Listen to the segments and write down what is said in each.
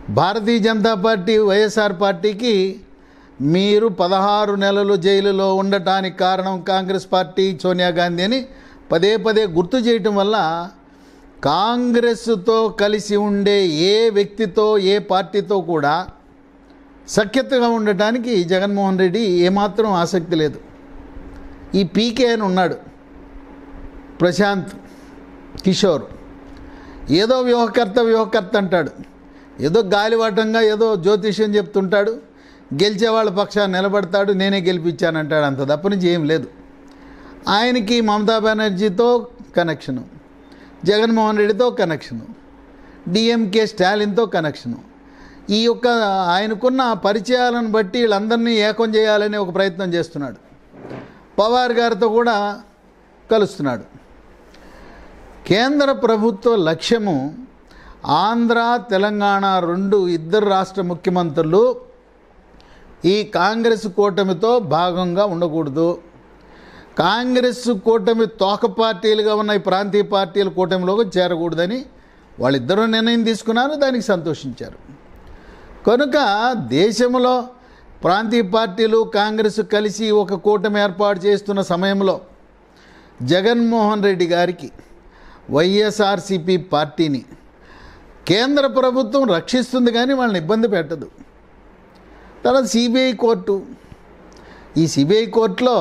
భారతీయ Janata party YSR పార్టీకి మీరు పదహారు నెలలు జైలులో ఉండటానికి కారణం కాంగ్రెస్ పార్టీ సోనియా గాంధీ అని పదే పదే గుర్తు చేయటం వల్ల కాంగ్రెస్తో కలిసి ఉండే ఏ వ్యక్తితో ఏ పార్టీతో కూడా సఖ్యతగా ఉండటానికి జగన్మోహన్ రెడ్డి ఏమాత్రం ఆసక్తి లేదు ఈ పీకే అని ఉన్నాడు ప్రశాంత్ కిషోర్ ఏదో వ్యూహకర్త వ్యూహకర్త అంటాడు ఏదో గాలివాటంగా ఏదో జ్యోతిష్యం చెప్తుంటాడు గెలిచే వాళ్ళ పక్షాన్ని నిలబడతాడు నేనే గెలిపించానంటాడు అంత తప్ప నుంచి ఏం లేదు ఆయనకి మమతా బెనర్జీతో కనెక్షను జగన్మోహన్ రెడ్డితో కనెక్షను డిఎంకే స్టాలిన్తో కనెక్షను ఈ యొక్క ఆయనకున్న పరిచయాలను బట్టి వీళ్ళందరినీ ఏకం చేయాలని ఒక ప్రయత్నం చేస్తున్నాడు పవార్ గారితో కూడా కలుస్తున్నాడు కేంద్ర ప్రభుత్వ లక్ష్యము ఆంధ్ర తెలంగాణ రెండు ఇద్దరు రాష్ట్ర ముఖ్యమంత్రులు ఈ కాంగ్రెస్ కూటమితో భాగంగా ఉండకూడదు కాంగ్రెస్ కూటమి తోక పార్టీలుగా ఉన్న ఈ ప్రాంతీయ పార్టీల కూటమిలోకి చేరకూడదని వాళ్ళిద్దరూ నిర్ణయం తీసుకున్నారు దానికి సంతోషించారు కనుక దేశంలో ప్రాంతీయ పార్టీలు కాంగ్రెస్ కలిసి ఒక కూటమి ఏర్పాటు చేస్తున్న సమయంలో జగన్మోహన్ రెడ్డి గారికి వైఎస్ఆర్సిపి పార్టీని కేంద్ర ప్రభుత్వం రక్షిస్తుంది కానీ వాళ్ళని ఇబ్బంది పెట్టదు తర్వాత సిబిఐ కోర్టు ఈ సిబిఐ కోర్టులో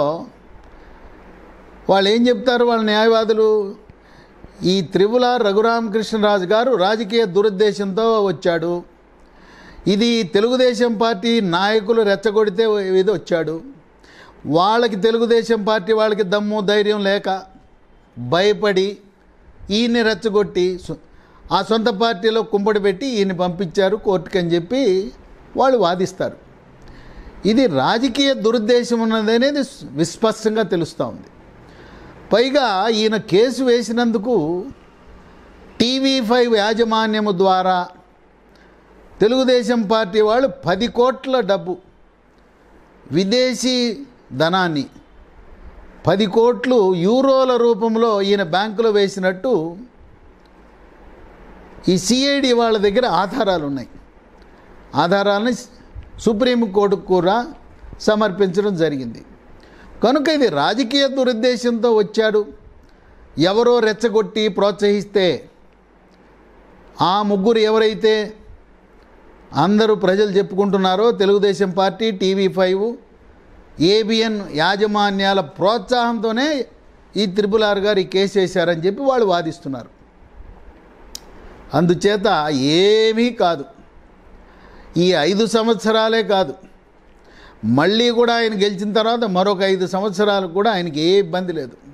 వాళ్ళు ఏం చెప్తారు వాళ్ళ న్యాయవాదులు ఈ త్రిపుల రఘురామకృష్ణరాజు గారు రాజకీయ దురుద్దేశంతో వచ్చాడు ఇది తెలుగుదేశం పార్టీ నాయకులు రెచ్చగొడితే ఇది వచ్చాడు వాళ్ళకి తెలుగుదేశం పార్టీ వాళ్ళకి దమ్ము ధైర్యం లేక భయపడి ఈయన్ని రెచ్చగొట్టి సు- ఆ సొంత పార్టీలో కుంపడి పెట్టి ఈయన్ని పంపించారు కోర్టుకి అని చెప్పి వాళ్ళు వాదిస్తారు ఇది రాజకీయ దురుద్దేశం ఉన్నది అనేది విస్పష్టంగా తెలుస్తూ ఉంది పైగా ఈయన కేసు వేసినందుకు టీవీ ఫైవ్ యాజమాన్యము ద్వారా తెలుగుదేశం పార్టీ వాళ్ళు పది కోట్ల డబ్బు విదేశీ ధనాన్ని పది కోట్లు యూరోల రూపంలో ఈయన బ్యాంకులో వేసినట్టు ఈ సిఐడి వాళ్ళ దగ్గర ఆధారాలు ఉన్నాయి ఆధారాలని సుప్రీంకోర్టుకు కూడా సమర్పించడం జరిగింది కనుక ఇది రాజకీయ దురుద్దేశంతో వచ్చాడు ఎవరో రెచ్చగొట్టి ప్రోత్సహిస్తే ఆ ముగ్గురు ఎవరైతే అందరూ ప్రజలు చెప్పుకుంటున్నారో Telugu Desam party TV five ABN యాజమాన్యాల ప్రోత్సాహంతోనే ఈ త్రిపుల్ ఆర్ గారు ఈ కేసు వేశారని చెప్పి వాళ్ళు వాదిస్తున్నారు అందుచేత ఏమీ కాదు ఈ ఐదు సంవత్సరాలే కాదు మళ్ళీ కూడా ఆయన గెలిచిన తర్వాత మరొక ఐదు సంవత్సరాలు కూడా ఆయనకి ఏ ఇబ్బంది లేదు